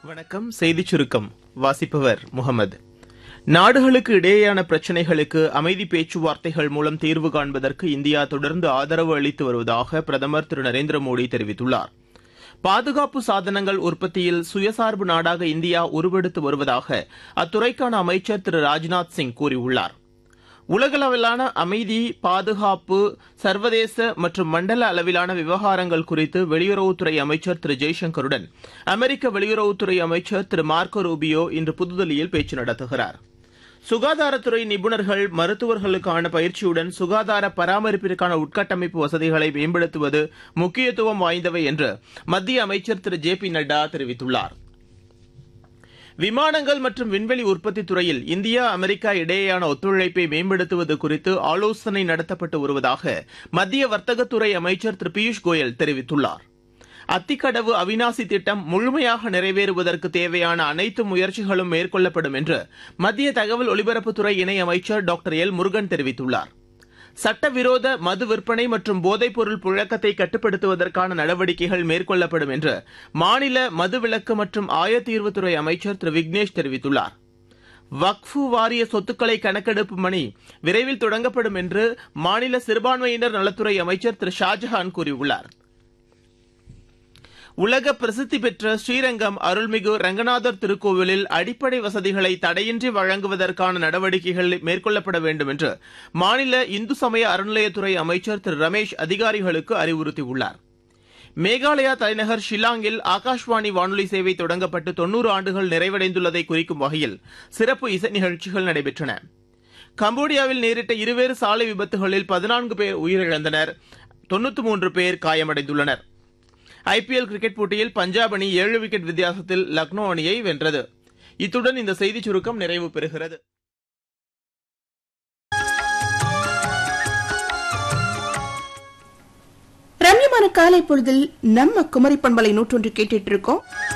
வணக்கம் செய்திச் சுருக்கம் வாசிப்பவர் முகமது நாடுகளுக்கு இடையேயான பிரச்சினைகளுக்கு அமைதி பேச்சுவார்த்தைகள் மூலம் தீர்வு காண்பதற்கு இந்தியா தொடர்ந்து ஆதரவு அளித்து வருவதாக பிரதமர் திரு நரேந்திர மோடி தெரிவித்துள்ளார் பாதுகாப்பு சாதனங்கள் உற்பத்தியில் சுயசார்பு நாடாக இந்தியா உருவெடுத்து வருவதாக அத்துறைக்கான அமைச்சர் திரு ராஜ்நாத் சிங் கூறியுள்ளார் உலகளவிலான அமைதி பாதுகாப்பு சர்வதேச மற்றும் மண்டல அளவிலான விவகாரங்கள் குறித்து வெளியுறவுத்துறை அமைச்சர் திரு ஜெய்சங்கருடன் அமெரிக்க வெளியுறவுத்துறை அமைச்சர் திரு மார்க்கோ ரூபியோ இன்று புதுதில்லியில் பேச்சு நடத்துகிறார் சுகாதாரத்துறை நிபுணர்கள் மருத்துவர்களுக்கான பயிற்சியுடன் சுகாதார பராமரிப்பிற்கான உட்கட்டமைப்பு வசதிகளை மேம்படுத்துவது முக்கியத்துவம் வாய்ந்தவை என்று மத்திய அமைச்சர் திரு ஜே பி நட்டா தெரிவித்துள்ளார் விமானங்கள் மற்றும் விண்வெளி உற்பத்தி துறையில் இந்தியா அமெரிக்கா இடையேயான ஒத்துழைப்பை மேம்படுத்துவது குறித்து ஆலோசனை நடத்தப்பட்டு வருவதாக மத்திய வர்த்தகத்துறை அமைச்சர் திரு பியூஷ் கோயல் தெரிவித்துள்ளார் அத்திக்கடவு அவினாசி திட்டம் முழுமையாக நிறைவேறுவதற்கு தேவையான அனைத்து முயற்சிகளும் மேற்கொள்ளப்படும் என்று மத்திய தகவல் ஒலிபரப்புத்துறை இணையமைச்சர் டாக்டர் எல் முருகன் தெரிவித்துள்ளார் சட்டவிரோத மது விற்பனை மற்றும் போதைப்பொருள் புழக்கத்தை கட்டுப்படுத்துவதற்கான நடவடிக்கைகள் மேற்கொள்ளப்படும் என்று மாநில மதுவிலக்கு மற்றும் ஆயத்தீர்வுத்துறை அமைச்சர் திரு விக்னேஷ் தெரிவித்துள்ளார் வக்ஃபு வாரிய சொத்துக்களை கணக்கெடுப்பு பணி விரைவில் தொடங்கப்படும் என்று மாநில சிறுபான்மையினர் நலத்துறை அமைச்சர் திரு ஷாஜஹான் கூறியுள்ளார் உலக பிரசித்தி பெற்ற ஸ்ரீரங்கம் அருள்மிகு ரங்கநாதர் திருக்கோவிலில் அடிப்படை வசதிகளை தடையின்றி வழங்குவதற்கான நடவடிக்கைகள் மேற்கொள்ளப்பட வேண்டும் என்று மாநில இந்து சமய அறநிலையத்துறை அமைச்சர் திரு ரமேஷ் அதிகாரிகளுக்கு அறிவுறுத்தியுள்ளார் மேகாலயா தலைநகர் ஷில்லாங்கில் ஆகாஷ்வாணி வானொலி சேவை தொடங்கப்பட்டு தொன்னூறு ஆண்டுகள் நிறைவடைந்துள்ளதை குறிக்கும் வகையில் சிறப்பு இசை நிகழ்ச்சிகள் நடைபெற்றன கம்போடியாவில் நேரிட்ட இருவேறு சாலை விபத்துகளில் பதினான்கு பேர் உயிரிழந்தனர் தொன்னூத்தி மூன்று பேர் காயமடைந்துள்ளனர் ஐபிஎல் கிரிக்கெட் போட்டியில் பஞ்சாப் அணி ஏழு விக்கெட் வித்தியாசத்தில் லக்னோ அணியை வென்றது இத்துடன் இந்த செய்திச் சுருக்கம் நிறைவு பெறுகிறது ரம்யமான காலை பொழுதில் நம்ம குமரி பண்பலை நூற்றொன்று கேட்டுட்டு இருக்கோம்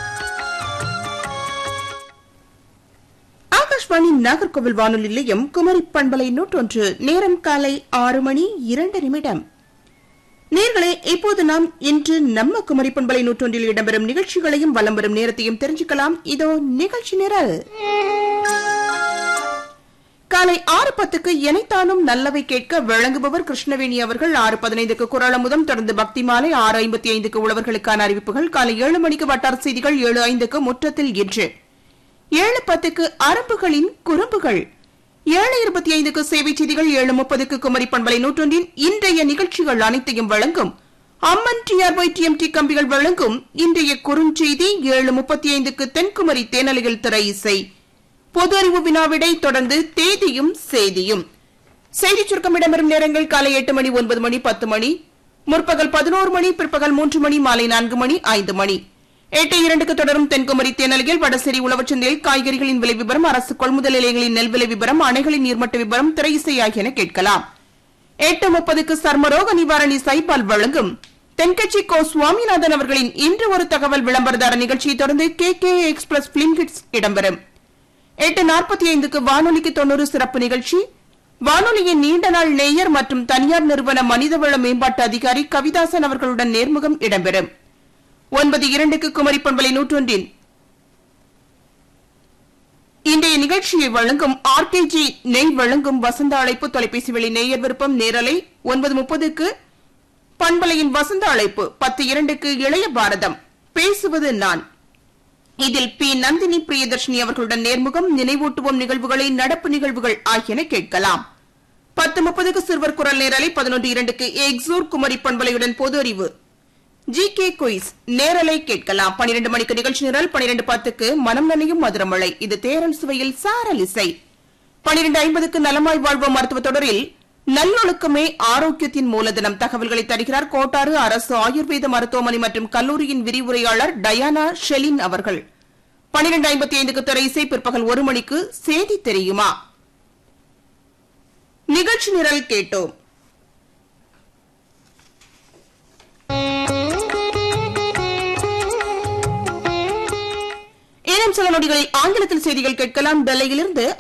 ஆகாஷ்வாணி நாகர்கோவில் வானொலி நிலையம் குமரி பண்பலை நூற்றொன்று நேரம் காலை ஆறு மணி இரண்டு நிமிடம் நேர்களே இப்போது நாம் இன்று நம்ம குமரி பண்பலை நூற்றொன்றில் இடம்பெறும் நிகழ்ச்சிகளையும் வலம் வரும் நேரத்தையும் தெரிஞ்சுக்கலாம் இதோ நிகழ்ச்சி நிரல் காலை ஆறு பத்துக்கு எனைத்தானும் நல்லவை கேட்க வழங்குபவர் கிருஷ்ணவேணி அவர்கள் ஆறு பதினைந்துக்கு குரல் அமுதம் தொடர்ந்து பக்தி மாலை ஆறு ஐம்பத்தி ஐந்துக்கு உழவர்களுக்கான அறிவிப்புகள் காலை ஏழு மணிக்கு வட்டார செய்திகள் ஏழு ஐந்துக்கு முற்றத்தில் இன்று ஏழு பத்துக்கு அரம்புகளின் குறும்புகள் ஏழு இருபத்தி ஐந்துக்கு சேவை செய்திகள் ஏழு முப்பதுக்கு குமரி பண்பலை நூற்றொன்றின் இன்றைய நிகழ்ச்சிகள் அனைத்தையும் வழங்கும் அம்மன் டிஆர்ஒய் டிஎம்டி கம்பிகள் வழங்கும் இன்றைய குறுஞ்செய்தி ஏழு முப்பத்தி ஐந்துக்கு தென்குமரி தேனலைகள் திரை இசை பொது அறிவு வினாவிடை தொடர்ந்து தேதியும் செய்தியும் செய்தி சுருக்கம் இடம்பெறும் நேரங்கள் காலை எட்டு மணி ஒன்பது மணி பத்து மணி முற்பகல் பதினோரு மணி பிற்பகல் மூன்று மணி மாலை நான்கு மணி ஐந்து மணி எட்டு இரண்டுக்கு தொடரும் தென்குமரி தேனலையில் வடசேரி உழவச்சந்தையில் காய்கறிகளின் விலை விவரம் அரசு கொள்முதல் நிலையங்களின் நெல் விலை விவரம் அணைகளின் நீர்மட்ட விவரம் திரை இசை ஆகியன கேட்கலாம் எட்டு முப்பதுக்கு சர்மரோக நிவாரணி சைபால் வழங்கும் தென்கட்சி கோ சுவாமிநாதன் அவர்களின் இன்று ஒரு தகவல் விளம்பரதார நிகழ்ச்சியை தொடர்ந்து K K express film kids இடம்பெறும் எட்டு நாற்பத்தி ஐந்துக்கு வானொலிக்கு தொண்ணூறு சிறப்பு நிகழ்ச்சி வானொலியின் நீண்ட நாள் நேயர் மற்றும் தனியார் நிறுவன மனிதவள மேம்பாட்டு அதிகாரி கவிதாசன் அவர்களுடன் நேர்முகம் இடம்பெறும் ஒன்பது இரண்டுக்கு குமரி பண்பலை நூற்றொன்றின் இன்றைய நிகழ்ச்சியை வழங்கும் ஆர்கேஜி நெய் வழங்கும் வசந்த அழைப்பு தொலைபேசி வழி நேயர் விருப்பம் நேரலை ஒன்பது முப்பதுக்கு பண்பலையின் வசந்த அழைப்பு பத்து இரண்டுக்கு இளைய பாரதம் பேசுவது நான் இதில் பி நந்தினி பிரியதர்ஷினி அவர்களுடன் நேர்முகம் நினைவூட்டுவோம் நிகழ்வுகளை நடப்பு நிகழ்வுகள் ஆகியன கேட்கலாம் பத்து முப்பதுக்கு சிறுவர் குரல் நேரலை பதினொன்று இரண்டுக்கு எக்ஸூர் குமரி பண்பலையுடன் பொது அறிவு ஜி கே குயிஸ் நேரலை கேட்கலாம் பனிரெண்டு மணிக்கு நிகழ்ச்சி நிரல் பனிரெண்டு பத்துக்கு மனம் நனையும் மதுரமழை இது தேரல் சுவையில் சாரல் இசை பனிரெண்டு ஐம்பதுக்கு நலமாய் வாழ்வோம் மருத்துவ தொடரில் நல்லொழுக்கமே ஆரோக்கியத்தின் மூலதனம் தகவல்களை தருகிறார் கோட்டாறு அரசு ஆயுர்வேத மருத்துவமனை மற்றும் கல்லூரியின் விரிவுரையாளர் டயானா ஷெலின் அவர்கள் பனிரெண்டு ஐம்பத்தி ஐந்துக்கு துறை இசை பிற்பகல் ஒரு மணிக்கு செய்தி தெரியுமா நிகழ்ச்சி நிரல் கேட்டோம் இன்னும் சில நொடிகளில் ஆங்கிலத்தில் செய்திகள் கேட்கலாம் டெல்லியிலிருந்து